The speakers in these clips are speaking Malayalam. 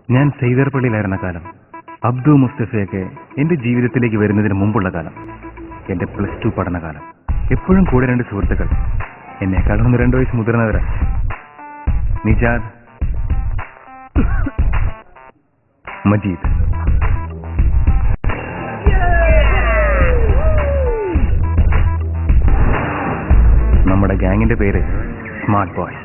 ഞാൻ സെയ്തർപള്ളിയിലായിരുന്ന കാലം അബ്ദു മുസ്തഫയൊക്കെ എന്റെ ജീവിതത്തിലേക്ക് വരുന്നതിന് മുമ്പുള്ള കാലം എന്റെ പ്ലസ് ടു പഠനകാലം എപ്പോഴും കൂടെ രണ്ട് സുഹൃത്തുക്കൾ എന്നെക്കാളും ഒന്ന് രണ്ടു വയസ്സ് മുതിർന്നവരാ നിജാദ് മജീദ് നമ്മുടെ ഗാങ്ങിന്റെ പേര് സ്മാർട്ട് ബോയ്സ്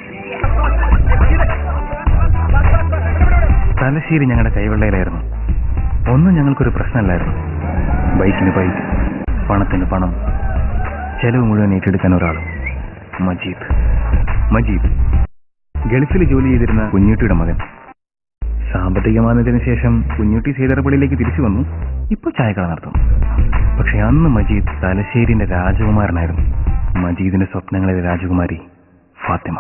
തലശ്ശേരി ഞങ്ങളുടെ കൈവെള്ളയിലായിരുന്നു ഒന്നും ഞങ്ങൾക്കൊരു പ്രശ്നമല്ലായിരുന്നു ബൈക്കിന് ബൈക്ക് പണത്തിന് പണം ചെലവ് മുഴുവൻ ഏറ്റെടുക്കാൻ ഒരാൾ മജീദ് മജീദ് ഗൾഫിൽ ജോലി ചെയ്തിരുന്ന കുഞ്ഞുട്ടിയുടെ മകൻ സാമ്പത്തികമാനതിന് ശേഷം കുഞ്ഞുട്ടി സേതറപ്പള്ളിയിലേക്ക് തിരിച്ചു വന്നു ഇപ്പോൾ ചായക്കട നടത്തുന്നു പക്ഷെ അന്ന് മജീദ് തലശ്ശേരിന്റെ രാജകുമാരനായിരുന്നു മജീദിന്റെ സ്വപ്നങ്ങളിലെ രാജകുമാരി ഫാത്തിമ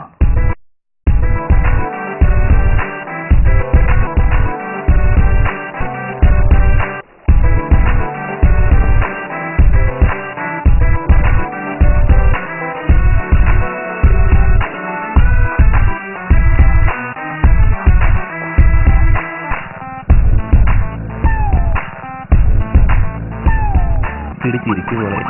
പിടിച്ചിരിക്കുപോലെ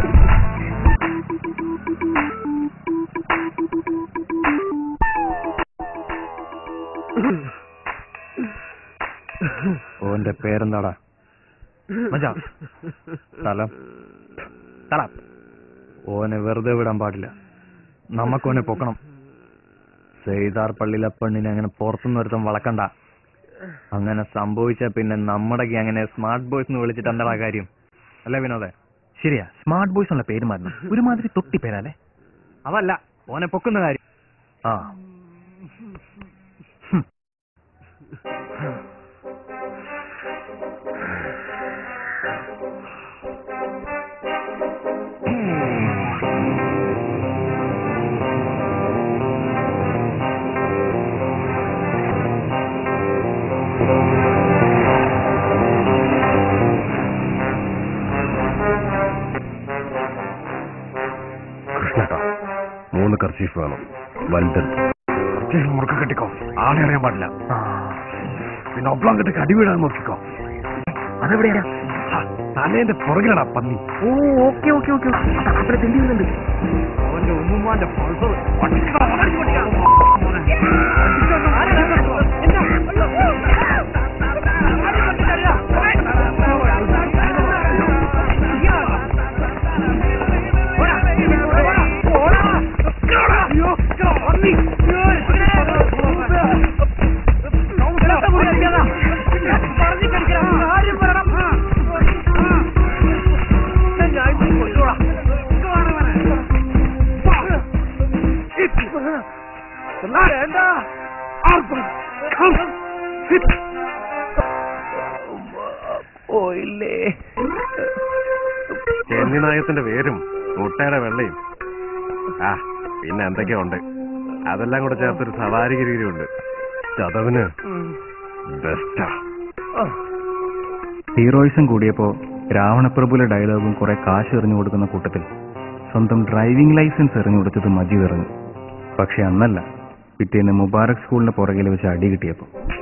ഓന്റെ പേരെന്താടാ മജാ സ്ഥലം സ്ഥലം ഓനെ വെറുതെ വിടാൻ പാടില്ല നമുക്കോനെ പൊക്കണം സെയ്താർ പള്ളിയിലെ പെണ്ണിനെ അങ്ങനെ പുറത്തുനിന്ന് ഒരുത്തം വളക്കണ്ട അങ്ങനെ സംഭവിച്ച പിന്നെ നമ്മുടെ അങ്ങനെ സ്മാർട്ട് ബോയ്സ് എന്ന് വിളിച്ചിട്ട് എന്താടാ കാര്യം അല്ലേ വിനോദേ ശരിയാ സ്മാർട്ട് ബോയ്സ് എന്നുള്ള പേര് മാറണം ഒരുമാതിരി തൊട്ടി പേരല്ലേ അതല്ല ഓനെ പൊക്കുന്ന കാര്യം ആ കൃഷ്ണേട്ടാ മൂന്ന് കർച്ചീഫ് വേണം വലുതെടുത്ത് കർച്ചീഫ് മുറുക്ക കെട്ടിക്കോ ആളെ അറിയാൻ പാടില്ല പിന്നെ ഒബ്ലാം കെട്ടിക്ക് അടി വീഴാൻ നോക്കിക്കോ അതെവിടെയാ തലേന്റെ പുറകിലടാ പന്നി ഓ ഓക്കെ ഓക്കെ ഓക്കെ അത്ര തെണ്ടി വരുന്നുണ്ട് അവന്റെ ഉമ്മുമാന്റെ പൾസർ ചെന്നിനായത്തിന്റെ പേരും മുട്ടയുടെ വെള്ളയും ആ പിന്നെ എന്തൊക്കെയോ ഉണ്ട് അതെല്ലാം കൂടെ ചേർത്തൊരു സവാരി കിരീരമുണ്ട് ചതവിന് ബെസ്റ്റാ ഹീറോയിസം കൂടിയപ്പോ രാവണപ്രഭുലെ ഡയലോഗും കുറെ കാശ് എറിഞ്ഞു കൊടുക്കുന്ന കൂട്ടത്തിൽ സ്വന്തം ഡ്രൈവിംഗ് ലൈസൻസ് എറിഞ്ഞു കൊടുത്തത് മജീദ് എറിഞ്ഞു പക്ഷെ അന്നല്ല പിറ്റേന്ന് മുബാറക് സ്കൂളിന് പുറകിൽ വെച്ച് അടി കിട്ടിയപ്പോ